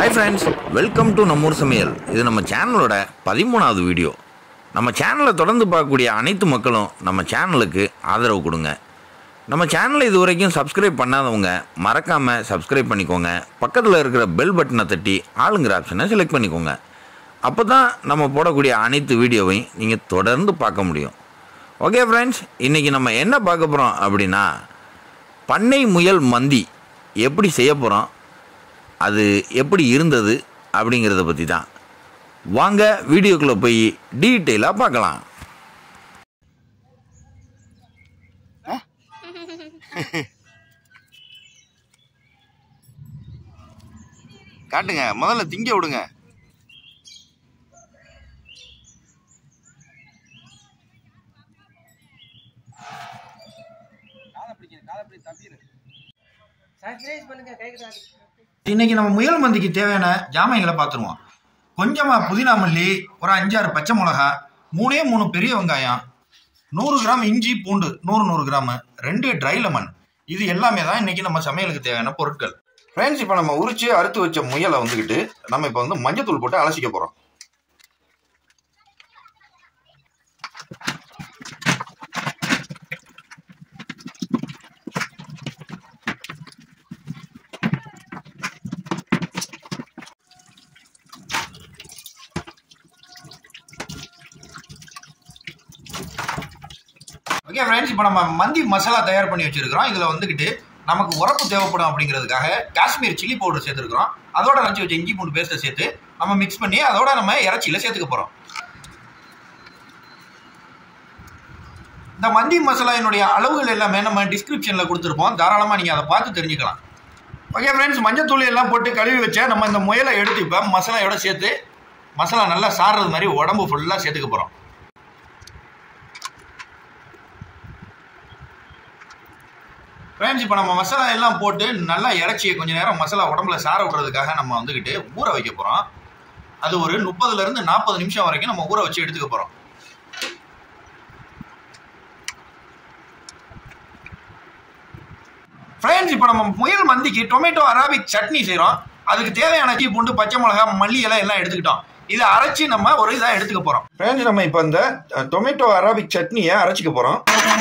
Hi friends welcome to நம்மூர் சமையல் இது நம்ம சேனலோட பதிமூணாவது வீடியோ நம்ம சேனலை தொடர்ந்து பார்க்கக்கூடிய அனைத்து மக்களும் நம்ம சேனலுக்கு ஆதரவு கொடுங்க நம்ம சேனலை இது வரைக்கும் சப்ஸ்கிரைப் பண்ணாதவங்க மறக்காமல் சப்ஸ்கிரைப் பண்ணிக்கோங்க பக்கத்தில் இருக்கிற பெல் பட்டனை தட்டி ஆளுங்கிற ஆப்ஷனை செலக்ட் பண்ணிக்கோங்க அப்போ தான் நம்ம போடக்கூடிய அனைத்து வீடியோவையும் நீங்கள் தொடர்ந்து பார்க்க முடியும் ஓகே ஃப்ரெண்ட்ஸ் இன்றைக்கி நம்ம என்ன பார்க்க போகிறோம் அப்படின்னா பண்ணை முயல் மந்தி எப்படி செய்ய போகிறோம் அது எப்படி இருந்தது அப்படிங்கிறத பற்றி தான் வாங்க வீடியோக்குள்ளே போய் டீட்டெயிலாக பார்க்கலாம் காட்டுங்க முதல்ல திங்க விடுங்க சர்ப்ரைஸ் பண்ணுங்க கேக்குறாரு இன்னைக்கு நம்ம முயல் மந்திக்கு தேவையான ஜாமான்களை பார்த்துருவோம் கொஞ்சமா புதினா மல்லி ஒரு அஞ்சாறு பச்சை மிளகா மூணே மூணு பெரிய வெங்காயம் நூறு கிராம் இஞ்சி பூண்டு நூறு நூறு கிராம் ரெண்டு ட்ரை லெமன் இது எல்லாமே தான் இன்னைக்கு நம்ம சமையலுக்கு தேவையான பொருட்கள் ஃப்ரெண்ட்ஸ் இப்போ நம்ம உரிச்சு அறுத்து வச்ச முயலை வந்துக்கிட்டு நம்ம இப்போ வந்து மஞ்சத்தூள் போட்டு அலசிக்க போகிறோம் ஓகே ஃப்ரெண்ட்ஸ் இப்போ நம்ம மந்தி மசாலா தயார் பண்ணி வச்சிருக்கிறோம் இதில் வந்துக்கிட்டு நமக்கு உரப்பு தேவைப்படும் அப்படிங்கிறதுக்காக காஷ்மீர் சில்லி பவுடர் சேர்த்துருக்கிறோம் அதோட அரைச்சி வச்ச இஞ்சி பூண்டு பேஸ்ட்டை சேர்த்து நம்ம மிக்ஸ் பண்ணி அதோட நம்ம இறைச்சியில் சேர்த்துக்க போகிறோம் இந்த மந்தி மசாலாயினுடைய அளவுகள் எல்லாமே நம்ம டிஸ்கிரிப்ஷனில் கொடுத்துருப்போம் தாராளமாக நீங்கள் அதை பார்த்து தெரிஞ்சுக்கலாம் ஓகே ஃப்ரெண்ட்ஸ் மஞ்சத்தூள் எல்லாம் போட்டு கழுவி வச்சா நம்ம இந்த முயலை எடுத்து இப்போ மசாலாயோட சேர்த்து மசாலா நல்லா சாறுறது மாதிரி உடம்பு ஃபுல்லாக சேர்த்துக்க போகிறோம் ஃப்ரெண்ட்ஸ் இப்போ நம்ம மசாலா எல்லாம் போட்டு நல்லா இறச்சி கொஞ்ச நேரம் மசாலா உடம்புல சார விடுறதுக்காக நம்ம வந்துக்கிட்டு ஊற வைக்க போகிறோம் அது ஒரு முப்பதுலேருந்து நாற்பது நிமிஷம் வரைக்கும் நம்ம ஊற வச்சு எடுத்துக்க போகிறோம் ஃப்ரெண்ட்ஸ் இப்போ நம்ம முயல் மந்திக்கு டொமேட்டோ அராபிக் சட்னி செய்கிறோம் அதுக்கு தேவையான டீ பூண்டு பச்சை மிளகா மல்லி இலை எல்லாம் எடுத்துக்கிட்டோம் இதை அரைச்சி நம்ம ஒரு இதாக எடுத்துக்க போகிறோம் ஃப்ரெண்ட்ஸ் நம்ம இப்போ இந்த டொமேட்டோ அராபிக் சட்னியை அரைச்சிக்க போகிறோம்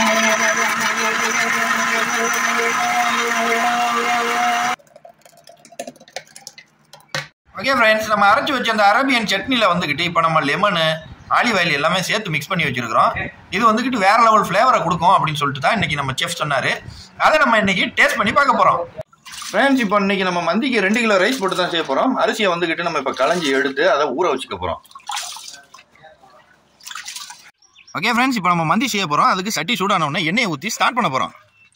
ஓகே ஃப்ரெண்ட்ஸ் நம்ம அரைச்சி வச்ச அந்த அரபியன் சட்னியில் வந்துக்கிட்டு இப்போ நம்ம லெமனு ஆலிவ் ஆயில் எல்லாமே சேர்த்து மிக்ஸ் பண்ணி வச்சிருக்கிறோம் இது வந்துக்கிட்டு வேற லெவல் ஃப்ளேவரை கொடுக்கும் அப்படின்னு சொல்லிட்டு தான் இன்னைக்கு நம்ம செஃப் சொன்னார் அதை நம்ம இன்னைக்கு டேஸ்ட் பண்ணி பார்க்க போகிறோம் ஃப்ரெண்ட்ஸ் இப்போ இன்னைக்கு நம்ம மந்திக்கு ரெண்டு கிலோ ரைஸ் போட்டு தான் செய்ய போகிறோம் அரிசியை வந்துக்கிட்டு நம்ம இப்போ களைஞ்சி எடுத்து அதை ஊற வச்சுக்க போகிறோம் ஓகே ஃப்ரெண்ட்ஸ் இப்போ நம்ம மந்தி செய்ய போகிறோம் அதுக்கு சட்டி சூடான உடனே எண்ணெயை ஊற்றி ஸ்டார்ட் பண்ண போகிறோம்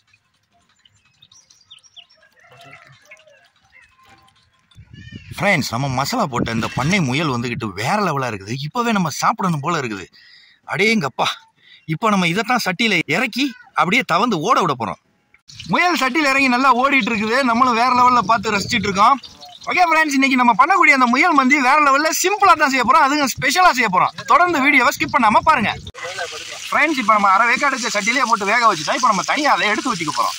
ஃப்ரெண்ட்ஸ் நம்ம மசாலா போட்ட இந்த பண்ணை முயல் வந்துக்கிட்டு வேற லெவலாக இருக்குது இப்போவே நம்ம சாப்பிடணும் போல இருக்குது அடேங்கப்பா இப்போ நம்ம இதைத்தான் சட்டியில் இறக்கி அப்படியே தவந்து ஓட விட போகிறோம் முயல் சட்டியில் இறங்கி நல்லா ஓடிட்டு இருக்குது நம்மளும் வேற லெவலில் பார்த்து ரசிச்சிட்டு இருக்கோம் ஓகே ஃப்ரெண்ட்ஸ் இன்னைக்கு நம்ம பண்ணக்கூடிய அந்த முயல் மந்தி வேற லெவலில் சிம்பிளாக தான் செய்ய போகிறோம் அதுவும் ஸ்பெஷலாக செய்ய போகிறோம் தொடர்ந்து வீடியோவை ஸ்கிப் பண்ணாமல் பாருங்க ஃப்ரெண்ட்ஸ் இப்போ நம்ம அரை வேக்காடு இருக்க சட்டிலே போட்டு வேக வச்சுட்டோம் இப்போ நம்ம தனியாக அதை எடுத்து வச்சுக்க போகிறோம்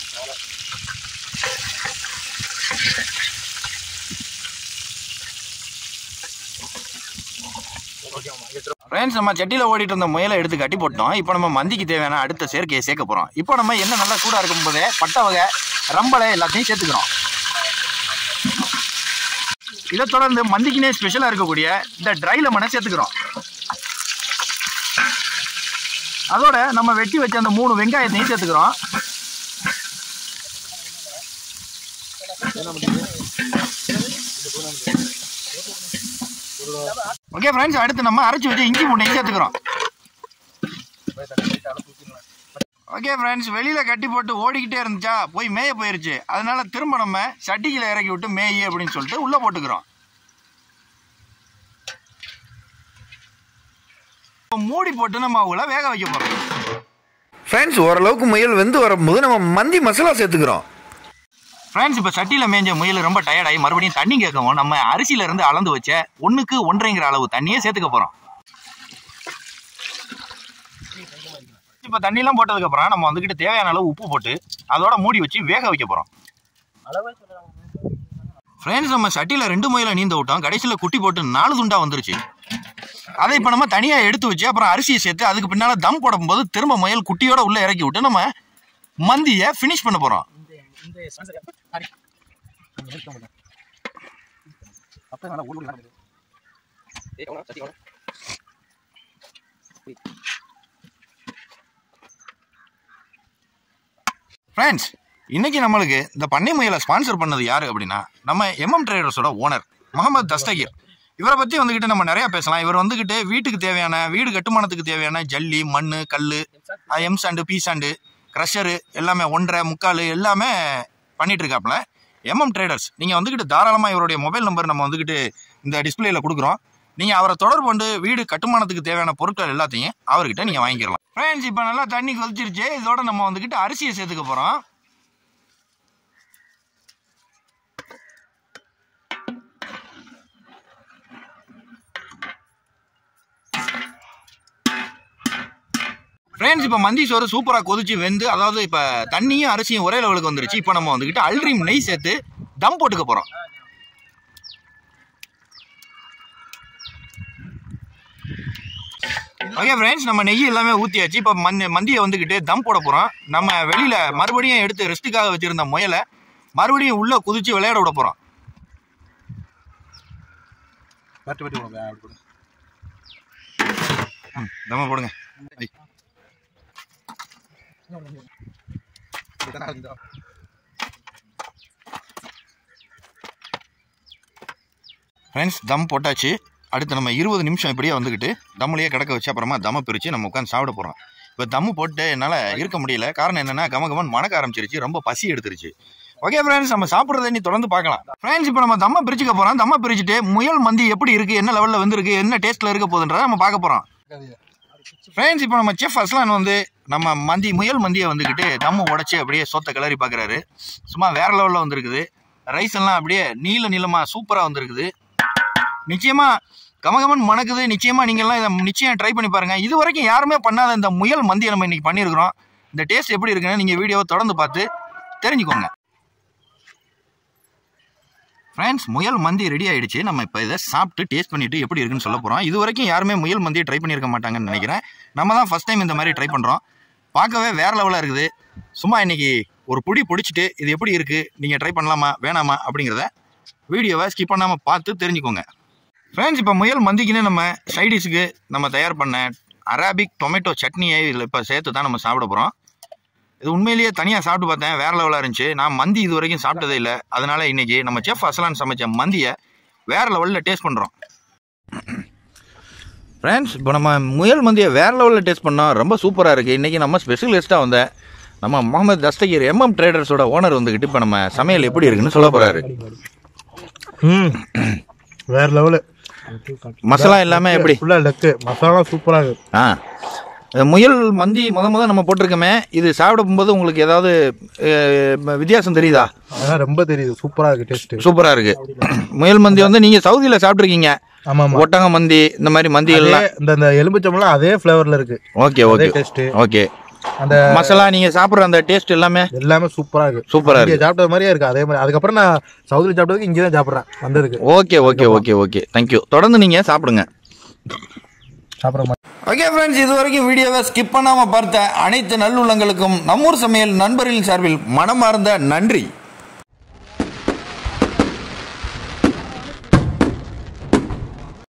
ஃப்ரெண்ட்ஸ் நம்ம சட்டியில் ஓடிட்டு இருந்த முயலை எடுத்து கட்டி போட்டோம் இப்போ நம்ம மந்திக்கு தேவையான அடுத்த சேர்க்கையை சேர்க்க போகிறோம் இப்போ நம்ம என்ன நல்லா சூடாக இருக்கும் போதே பட்டை வகை ரம்பலை எல்லாத்தையும் சேர்த்துக்கிறோம் இதை தொடர்ந்து மந்திக்குனே ஸ்பெஷலாக இருக்கக்கூடிய இந்த ட்ரை லெமனை சேர்த்துக்கிறோம் அதோட நம்ம வெட்டி வச்ச அந்த மூணு வெங்காயத்தையும் சேர்த்துக்கிறோம் ஓகே ஃப்ரெண்ட்ஸ் அடுத்து நம்ம அரைச்சி வச்சு இஞ்சி பூண்டையும் சேர்த்துக்கிறோம் ஓகே ஃப்ரெண்ட்ஸ் வெளியில் கட்டி போட்டு ஓடிக்கிட்டே இருந்துச்சா போய் மேய போயிருச்சு அதனால திரும்ப நம்ம சட்டிக்கில் இறக்கி விட்டு மேயி அப்படின்னு சொல்லிட்டு உள்ளே போட்டுக்கிறோம் இப்போ மூடி போட்டு நம்ம அவங்கள வேக வைக்க போகிறோம் ஃப்ரெண்ட்ஸ் ஓரளவுக்கு முயல் வெந்து வரும்போது நம்ம மந்தி மசாலா சேர்த்துக்கிறோம் ஃப்ரெண்ட்ஸ் இப்போ சட்டியில் மேஞ்ச முயல் ரொம்ப டயர்டாகி மறுபடியும் தண்ணி கேட்கவும் நம்ம அரிசியில இருந்து அளந்து வச்ச ஒன்றுக்கு ஒன்றரைங்கிற அளவு தண்ணியே சேர்த்துக்க போகிறோம் இப்போ தண்ணிலாம் போட்டதுக்கப்புறம் நம்ம வந்துக்கிட்டு தேவையான அளவு உப்பு போட்டு அதோட மூடி வச்சு வேக வைக்க போகிறோம் ஃப்ரெண்ட்ஸ் நம்ம சட்டியில் ரெண்டு முயலை நீந்த விட்டோம் கடைசியில் குட்டி போட்டு நாலு துண்டா வந்துருச்சு அதை இப்போ நம்ம தனியாக எடுத்து வச்சு அப்புறம் அரிசியை சேர்த்து அதுக்கு பின்னால் தம் போடும்போது திரும்ப முயல் குட்டியோட உள்ளே இறக்கி விட்டு நம்ம மந்தியை ஃபினிஷ் பண்ண போகிறோம் ஃப்ரெண்ட்ஸ் இன்னைக்கு நம்மளுக்கு இந்த பண்ணை முயலை ஸ்பான்சர் பண்ணது யாரு அப்படின்னா நம்ம எம்எம் ட்ரேடர்ஸோட ஓனர் முகமது தஸ்தகீர் இவரை பற்றி வந்துக்கிட்டு நம்ம நிறையா பேசலாம் இவர் வந்துக்கிட்டு வீட்டுக்கு தேவையான வீடு கட்டுமானத்துக்கு தேவையான ஜல்லி மண் கல் M sand P sand crusher எல்லாமே ஒன்றரை முக்கால் எல்லாமே பண்ணிட்டு இருக்காப்புல எம்எம் ட்ரேடர்ஸ் நீங்கள் வந்துக்கிட்டு தாராளமாக இவருடைய மொபைல் நம்பர் நம்ம வந்துக்கிட்டு இந்த டிஸ்பிளேல கொடுக்குறோம் நீங்கள் அவரை தொடர்பு கொண்டு வீடு கட்டுமானத்துக்கு தேவையான பொருட்கள் எல்லாத்தையும் அவர்கிட்ட நீங்கள் வாங்கிக்கலாம் ஃப்ரெண்ட்ஸ் இப்போ நல்லா தண்ணி கொதிச்சிருச்சு இதோட நம்ம வந்துக்கிட்டு அரிசியை சேர்த்துக்க போகிறோம் ஃப்ரெண்ட்ஸ் இப்போ மந்தி சோறு சூப்பராக கொதிச்சு வெந்து அதாவது இப்போ தண்ணியும் அரிசியும் ஒரே லெவலுக்கு வந்துருச்சு இப்போ நம்ம வந்துக்கிட்டு அல்ட்ரீம் நெய் சேர்த்து தம் போட்டுக்க போகிறோம் ஓகே ஃப்ரெண்ட்ஸ் நம்ம நெய் எல்லாமே ஊற்றியாச்சு இப்போ மந்தி மந்தியை வந்துக்கிட்டு தம் போட போகிறோம் நம்ம வெளியில் மறுபடியும் எடுத்து ரெஸ்ட்டுக்காக வச்சுருந்த முயலை மறுபடியும் உள்ளே குதிச்சு விளையாட விட போகிறோம் தம்ம போடுங்க ஐ. ஃப்ரெண்ட்ஸ் தம் போட்டாச்சு அடுத்து நம்ம இருபது நிமிஷம் இப்படியே வந்துக்கிட்டு தம்முலையே கிடக்க வச்சு அப்புறமா தம்மை பிரித்து நம்ம உட்காந்து சாப்பிட போகிறோம் இப்போ தம்மு போட்டு என்னால் இருக்க முடியல காரணம் என்னென்னா கமகமன் மணக்க ஆரம்பிச்சிருச்சு ரொம்ப பசி எடுத்துருச்சு ஓகே ஃப்ரெண்ட்ஸ் நம்ம சாப்பிட்றத நீ தொடர்ந்து பார்க்கலாம் ஃப்ரெண்ட்ஸ் இப்போ நம்ம தம்மை பிரிச்சுக்க போகிறோம் தம்மை பிரிச்சுட்டு முயல் மந்தி எப்படி இருக்குது என்ன லெவலில் வந்திருக்கு என்ன டேஸ்ட்டில் இருக்க போகுதுன்றதை நம்ம பார்க்க போகிறோம் ஃப்ரெண்ட்ஸ் இப்போ நம்ம செஃப் அஸ்லான் வந்து நம்ம மந்தி முயல் மந்தியை வந்துக்கிட்டு தம்மு உடச்சி அப்படியே சொத்தை கிளறி பார்க்குறாரு சும்மா வேற லெவலில் வந்திருக்குது ரைஸ் எல்லாம் அப்படியே நீல நீளமாக சூப்பராக வந்திருக்குது நிச்சயமா கமகமன் மணக்குது நிச்சயமா நீங்கள்லாம் இதை நிச்சயம் ட்ரை பண்ணி பாருங்க இது வரைக்கும் யாருமே பண்ணாத இந்த முயல் மந்தியை நம்ம இன்னைக்கு பண்ணியிருக்கிறோம் இந்த டேஸ்ட் எப்படி இருக்குன்னு நீங்கள் வீடியோவை தொடர்ந்து பார்த்து தெரிஞ்சுக்கோங்க ஃப்ரெண்ட்ஸ் முயல் மந்தி ரெடி ஆயிடுச்சு நம்ம இப்போ இதை சாப்பிட்டு டேஸ்ட் பண்ணிட்டு எப்படி இருக்குன்னு சொல்ல போகிறோம் இது வரைக்கும் யாருமே முயல் மந்தியை ட்ரை பண்ணியிருக்க மாட்டாங்கன்னு நினைக்கிறேன் நம்ம தான் ஃபர்ஸ்ட் டைம் இந்த மாதிரி ட்ரை பண்ணுறோம் பார்க்கவே வேற லெவலாக இருக்குது சும்மா இன்னைக்கு ஒரு புடி பிடிச்சிட்டு இது எப்படி இருக்குது நீங்கள் ட்ரை பண்ணலாமா வேணாமா அப்படிங்கிறத வீடியோவை ஸ்கிப் பண்ணாமல் பார்த்து தெரிஞ்சுக்கோங்க ஃப்ரெண்ட்ஸ் இப்போ முயல் மந்திக்குன்னு நம்ம சைடிஷுக்கு நம்ம தயார் பண்ண அராபிக் டொமேட்டோ சட்னியை இதில் இப்போ சேர்த்து தான் நம்ம சாப்பிட போகிறோம் இது உண்மையிலேயே தனியாக சாப்பிட்டு பார்த்தேன் வேற லெவலாக இருந்துச்சு நான் மந்தி இது வரைக்கும் சாப்பிட்டதே இல்லை அதனால இன்னைக்கு நம்ம செஃப் அசலான் சமைச்ச மந்தியை வேற லெவலில் டேஸ்ட் பண்ணுறோம் ஃப்ரெண்ட்ஸ் இப்போ நம்ம முயல் மந்தியை வேற லெவலில் டேஸ்ட் பண்ணோம் ரொம்ப சூப்பராக இருக்குது இன்றைக்கி நம்ம ஸ்பெஷல் கெஸ்ட்டாக வந்த நம்ம முகமது தஸ்தகீர் எம்எம் ட்ரேடர்ஸோட ஓனர் வந்துக்கிட்டு இப்போ நம்ம சமையல் எப்படி இருக்குன்னு சொல்ல போகிறாரு ம் வேற லெவலு மசாலா எல்லாமே எப்படி ஃபுல்லா லெக்கு மசாலா சூப்பரா இருக்கு ஆ இந்த முயல் மந்தி முத முத நம்ம போட்டிருக்கோமே இது சாப்பிடும்போது உங்களுக்கு ஏதாவது அஹ், வித்தியாசம் தெரியுதா அதான் ரொம்ப தெரியுது சூப்பரா இருக்கு டேஸ்ட் சூப்பரா இருக்கு முயல் மந்தி வந்து நீங்க சவுதியில சாப்பிட்ருக்கீங்க ஆமா ஆமா ஒட்டக மந்தி இந்த மாதிரி மந்தி அதே எல்லாம் இந்த இந்த எலும்புச்சம்பளம் அதே ஃப்ளேவர்ல இருக்கு ஓகே அதே ஓகே டேஸ்ட் ஓகே அந்த மசாலா நீங்க சாப்பிடுற அந்த டேஸ்ட் எல்லாமே எல்லாமே சூப்பரா இருக்கு சூப்பரா இங்க இருக்கு சாப்பிட்டது மாதிரியே இருக்கு அதே மாதிரி அதுக்கப்புறம் நான் சவுதியில் சாப்பிட்டதுக்கு இங்கே தான் சாப்பிட்றேன் வந்ததுக்கு okay okay okay okay thank you தொடர்ந்து நீங்க சாப்பிடுங்க சாப்பிட்ற மாதிரி ஓகே ஃப்ரெண்ட்ஸ் இது வரைக்கும் வீடியோவை ஸ்கிப் பண்ணாம பார்த்த அனைத்து நல்லுள்ளங்களுக்கும் நம்மூர் சமையல் நண்பர்களின் சார்பில் மனமார்ந்த நன்றி